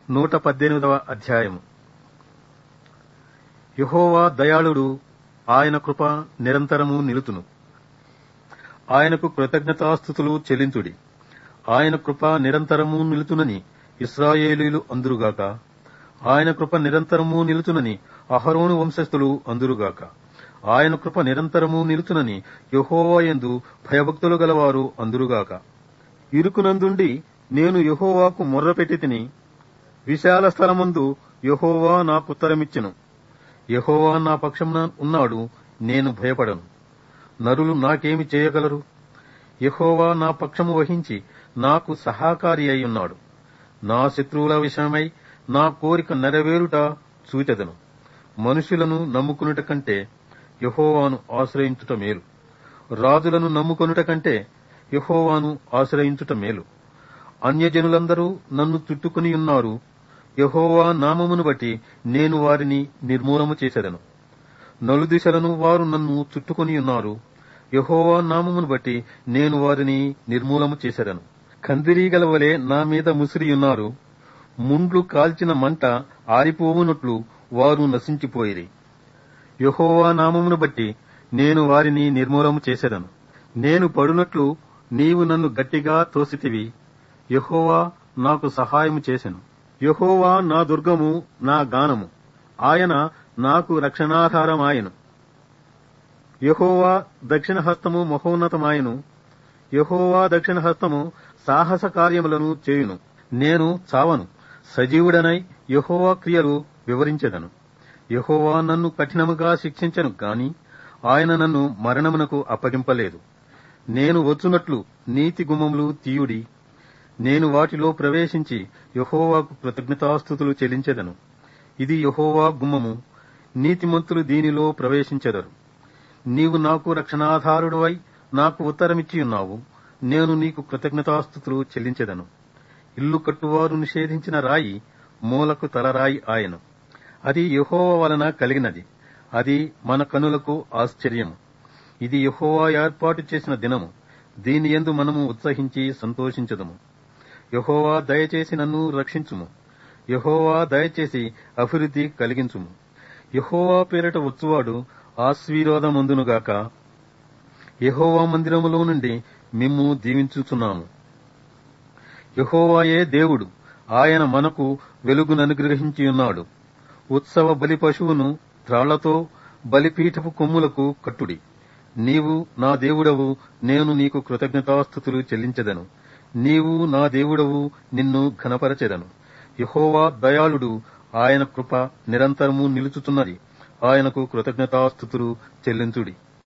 నూట పద్దెనిమిదవ అధ్యాయము యహోవా దయాళుడు ఆయన కృప నిరంతరము నిలుతును ఆయనకు కృతజ్ఞతాస్థుతులు చెల్లించుడి ఆయన కృప నిరంతరము నిలుతునని ఇస్రాయేలీలు అందురుగాక ఆయన కృప నిరంతరము నిలుతునని అహరోను వంశస్థులు అందురుగాక ఆయన కృప నిరంతరము నిలుతునని యహోవాయందు భయభక్తులు గలవారు అందురుగాక ఇరుకునందుండి నేను యహోవాకు మొర్రపెట్టి తిని విశాల స్థలమందు యహోవా నాకుత్తరమిచ్చెను యహోవా నా పక్షమున ఉన్నాడు నేను భయపడను నరులు నాకేమి చేయగలరు యహోవా నా పక్షము వహించి నాకు సహాకారి అయి ఉన్నాడు నా శత్రువుల విషయమై నా కోరిక నెరవేరుట చూచెదను మనుషులను నమ్ముకునుట కంటే యహోవాను ఆశ్రయించుట మేలు రాజులను నమ్ముకొనుట కంటే యహోవాను ఆశ్రయించుట మేలు అన్యజనులందరూ నన్ను చుట్టుకుని ఉన్నారు యహోవా నామమును బట్టి నేను వారిని నిర్మూలము చేసేదను నలుదిశలను వారు నన్ను చుట్టుకుని ఉన్నారు యహోవా నామమును బట్టి నేను వారిని నిర్మూలము చేసేదను కందిరీగల వలె నా మీద ముసిరియున్నారు ముండ్లు కాల్చిన మంట ఆరిపోవునట్లు వారు నశించిపోయిరి యహోవా నామమును బట్టి నేను వారిని నిర్మూలము చేసేదను నేను పడునట్లు నీవు నన్ను గట్టిగా తోసితివి యహోవా నాకు సహాయము చేసెను యహోవా నా దుర్గము నా గానము ఆయన నాకు రక్షణాధారమాయను యహోవా దక్షిణ హస్తము మహోన్నతమాయను యహోవా దక్షిణ హస్తము సాహస కార్యములను చేయును నేను చావను సజీవుడనై యహోవా క్రియలు వివరించెదను యహోవా నన్ను కఠినముగా శిక్షించను గాని ఆయన నన్ను మరణమునకు అప్పగింపలేదు నేను వచ్చునట్లు నీతి గుమ్మములు తీయుడి నేను వాటిలో ప్రవేశించి యహోవాకు కృతజ్ఞతాస్థుతులు చెల్లించెదను ఇది యహోవా గుమ్మము నీతిమంతులు దీనిలో ప్రవేశించెదరు నీవు నాకు రక్షణాధారుడవై నాకు ఉత్తరమిచ్చి ఉన్నావు నేను నీకు కృతజ్ఞతాస్థుతులు చెల్లించెదను ఇల్లు కట్టువారు నిషేధించిన రాయి మూలకు తలరాయి ఆయను అది యహోవ వలన కలిగినది అది మన కనులకు ఆశ్చర్యము ఇది యహోవా ఏర్పాటు చేసిన దినము దీని యందు మనము ఉత్సహించి సంతోషించదము యహోవా దయచేసి నన్ను రక్షించుము యహోవా దయచేసి అభివృద్ధి కలిగించుము యహోవా పేరట వచ్చువాడు ఆశీర్వాదమందునుగాక యహోవా మందిరములో నుండి మిమ్ము దీవించుచున్నాము యహోవాయే దేవుడు ఆయన మనకు వెలుగుననుగ్రహించి ఉన్నాడు ఉత్సవ బలి పశువును త్రాళ్లతో బలిపీఠపు కొమ్ములకు కట్టుడి నీవు నా దేవుడవు నేను నీకు కృతజ్ఞతాస్థుతులు చెల్లించెదను నీవు నా దేవుడవు నిన్ను ఘనపరచెదను యహోవా దయాళుడు ఆయన కృప నిరంతరము నిలుచుతున్నది ఆయనకు కృతజ్ఞతాస్థుతులు చెల్లించుడి